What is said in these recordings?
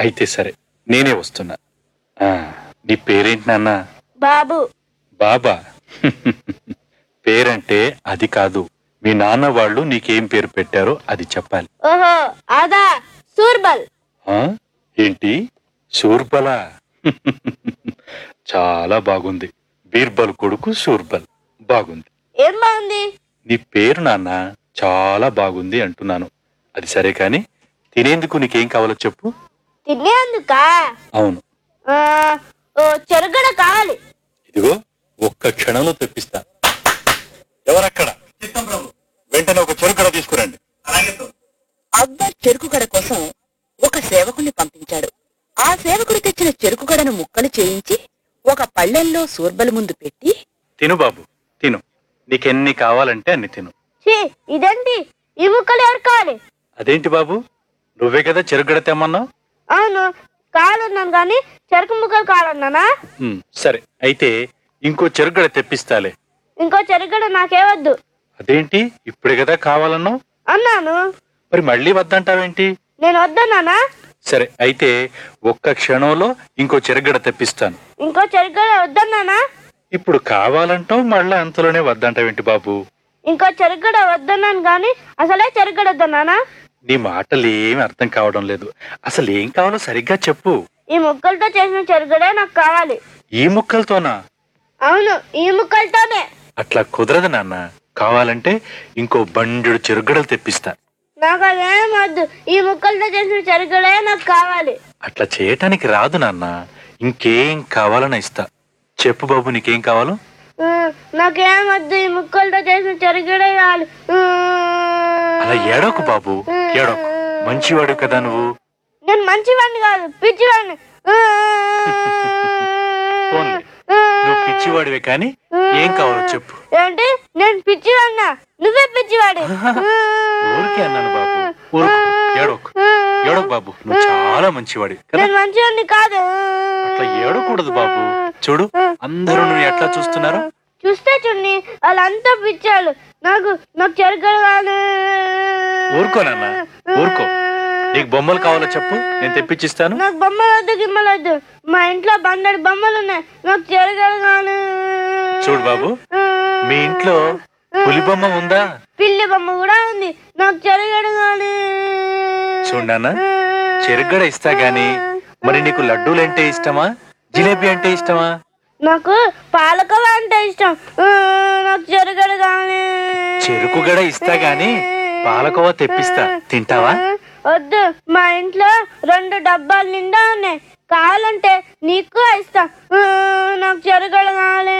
అయితే సరే నేనే వస్తున్నా ఆ, నీ పేరేంటి నాన్న బాబు బాబా పేరంటే అది కాదు మీ నాన్న వాళ్ళు నీకేం పేరు పెట్టారో అది చెప్పాలి ఓహో అదా సూర్బల్ ఆ? ఏంటి శూర్బల చాలా బాగుంది బీర్బల్ కొడుకు శూర్బల్ బాగుంది ఏం బాగుంది నీ పేరు నాన్న చాలా బాగుంది అంటున్నాను అది సరే కాని తినేందుకు నీకేం కావాలో చెప్పు తినేందుకా అవును ఆ, ఓ చెరుగడ కావాలి ఇదిగో ఒక్క క్షణంలో తెప్పిస్తా ఎవరక్కడ వెంటనే ఒక చెరుకడ తీసుకురండి అక్బర్ చెరుకుగడ కోసం ఒక సేవకుని పంపించాడు ఆ సేవకుడు తెచ్చిన చెరుకుగడను ముక్కలు చేయించి ఒక పళ్ళెంలో సూర్బల ముందు పెట్టి తిను బాబు తిను నీకెన్ని కావాలంటే అన్ని తిను ఛీ, ఇదేంటి ఈ ముక్కలు ఎవరు కావాలి అదేంటి బాబు నువ్వే కదా చెరుగడ తెమ్మన్నావు అవును కావాలన్నాను కానీ చెరుకు ముక్కలు కావాలన్నానా ఉమ్, సరే అయితే ఇంకో చెరుగడ తెప్పిస్తాలే ఇంకో చెరుగడ నాకేవద్దు అదేంటి ఇప్పుడే కదా కావాలన్నావు అన్నాను మరి మళ్ళీ వద్దంటావేంటి నేను వద్దన్నానా సరే అయితే ఒక్క క్షణంలో ఇంకో చెరుగడ తెప్పిస్తాను ఇంకో చెరుగడ వద్దన్నానా ఇప్పుడు కావాలంటావు మళ్ళా అంతలోనే వద్దంటావేంటి బాబు ఇంకో చెరుగడ వద్దన్నాను కానీ అసలే చెరుగడ వద్దన్నానా నీ మాటలు ఏమి అర్థం కావడం లేదు అసలు ఏం కావాలో సరిగ్గా చెప్పు ఈ ముక్కలతో చేసిన చెరుగడే నాకు కావాలి ఈ ముక్కలతోనా అవును ఈ ముక్కలతోనే అట్లా కుదరదు నాన్న కావాలంటే ఇంకో బండెడు చెరుగడలు తెప్పిస్తా నాకు అదేం వద్దు ఈ ముక్కలతో చేసిన చెరుగడే నాకు కావాలి అట్లా చేయటానికి రాదు నాన్న ఇంకేం కావాలని ఇస్తా చెప్పు బాబు నీకేం కావాలో ఆ, నాకేం వద్దు ఈ ముక్కలతో చేసిన చెరుగడే కావాలి ఆ. అలా ఏడోకు బాబు ఏడోకు మంచివాడు కదా నువ్వు నేను మంచివాడిని కాదు పిచ్చివాడిని ఆ. పోన్లే. నువ్వు పిచ్చివాడివే కానీ ఏం కావాలో చెప్పు ఏంటి నేను పిచ్చివాడినా నువ్వే పిచ్చివాడి ఊరికే అన్నాను బాబు ఊరుకు ఏడోకు ఏడోకు బాబు నువ్వు చాలా మంచివాడి కదా నేను మంచివాడిని కాదు అట్లా ఏడకూడదు బాబు చూడు అందరూ నువ్వు ఎట్లా చూస్తున్నారు చూస్తే చూడండి వాళ్ళంతా పిచ్చాడు నాకు నాకు చెరుగడు కాదు ఊరుకో నాన్న ఊరుకో నీకు బొమ్మలు కావాలో చెప్పు నేను తెప్పించిస్తాను నాకు బొమ్మలు వద్దు గిమ్మలు వద్దు మా ఇంట్లో బండడి బొమ్మలు ఉన్నాయి నాకు చెరుగడు కాదు చూడు బాబు మీ ఇంట్లో పులి బొమ్మ ఉందా పిల్లి బొమ్మ కూడా ఉంది నాకు చెరుగడు కాదు చూడు నాన్న చెరుగడ ఇస్తా గాని మరి నీకు లడ్డూలు అంటే ఇష్టమా జిలేబీ అంటే ఇష్టమా నాకు పాలకోవ అంటే ఇష్టం ఆ, నాకు చెరుగడు కాదు చెరుకు గడ ఇస్తా గాని పాలకోవ తెప్పిస్తా తింటావా వద్దు మా ఇంట్లో రెండు డబ్బాలు నిండా ఉన్నాయి కావాలంటే నీకు ఇస్తా ఆ, నాకు చెరుగడు కావాలి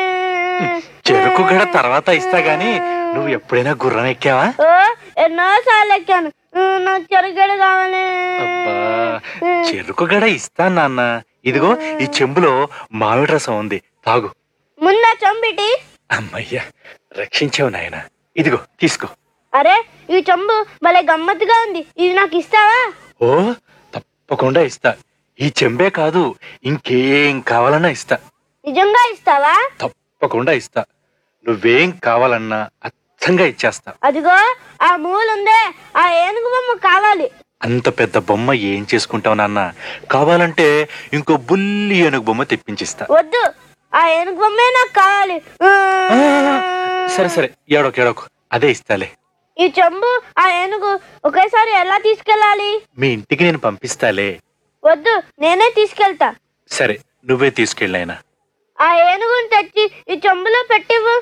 చెరుకు గడ తర్వాత ఇస్తా గాని నువ్వు ఎప్పుడైనా గుర్రం ఎక్కావా ఓ ఎన్నో సార్లు ఎక్కాను ఆ, నాకు చెరుగడు కావాలి అబ్బా చెరుకు గడ ఇస్తా నాన్న ఇదిగో ఈ చెంబులో మామిడి రసం ఉంది తాగు ముందా చంపిటి అమ్మయ్యా రక్షించావు నాయన ఇదిగో తీసుకో అరే ఈ చంబు భలే గమ్మత్తుగా ఉంది ఇది నాకు ఇస్తావా ఓ తప్పకుండా ఇస్తా ఈ చెంబే కాదు ఇంకేం కావాలన్నా ఇస్తా నిజంగా ఇస్తావా తప్పకుండా ఇస్తా నువ్వేం కావాలన్నా అచ్చంగా ఇచ్చేస్తా అదిగో ఆ మూలుందే ఆ ఏనుగు బొమ్మ కావాలి అంత పెద్ద బొమ్మ ఏం చేసుకుంటావు నాన్న కావాలంటే ఇంకో బుల్లి ఏనుగు బొమ్మ తెప్పించిస్తా వద్దు ఆ ఏనుగు బొమ్మే నాకు కావాలి ఆ. ఆ, సరే సరే ఏడోకు ఏడోకు అదే ఇస్తాలే ఈ చెంబు ఆ ఏనుగు ఒకేసారి ఎలా తీసుకెళ్ళాలి మీ ఇంటికి నేను పంపిస్తాలే వద్దు నేనే తీసుకెళ్తా సరే నువ్వే తీసుకెళ్ళాయినా ఆ ఏనుగుని తెచ్చి ఈ చెంబులో పెట్టివ్వు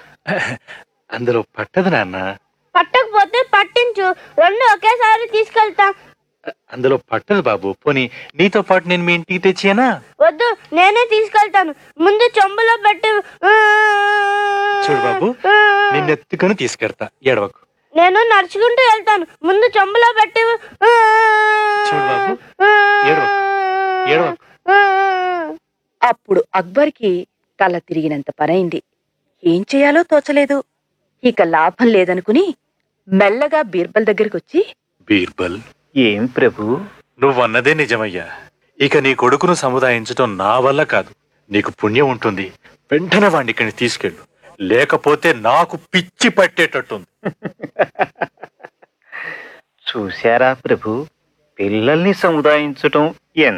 అందులో పట్టదు నాన్న పట్టకపోతే పట్టించు రెండు ఒకేసారి తీసుకెళ్తా అందులో పట్టదు బాబు పోనీ నీతో పాటు నేను మీ ఇంటికి తెచ్చానా వద్దు నేనే తీసుకెళ్తాను ముందు చెంబులో పెట్టి చూడు బాబు నిన్నెత్తుకొని తీసుకెడతా ఏడవకు నేను నడుచుకుంటూ వెళ్తాను ముందు చెంబులో పెట్టి చూడు బాబు ఏడవకు ఏడవకు అప్పుడు అక్బర్కి తల తిరిగినంత పనైంది ఏం చేయాలో తోచలేదు ఇక లాభం లేదనుకుని మెల్లగా బీర్బల్ దగ్గరికి వచ్చి బీర్బల్ ఏం ప్రభు నువ్వన్నదే నిజమయ్యా ఇక నీ కొడుకును సముదాయించటం నా వల్ల కాదు నీకు పుణ్యం ఉంటుంది వెంటనే వాడిని ఇక్కడిని తీసుకెళ్ళు లేకపోతే నాకు పిచ్చి పట్టేటట్టుంది చూశారా ప్రభు పిల్లల్ని సముదాయించటం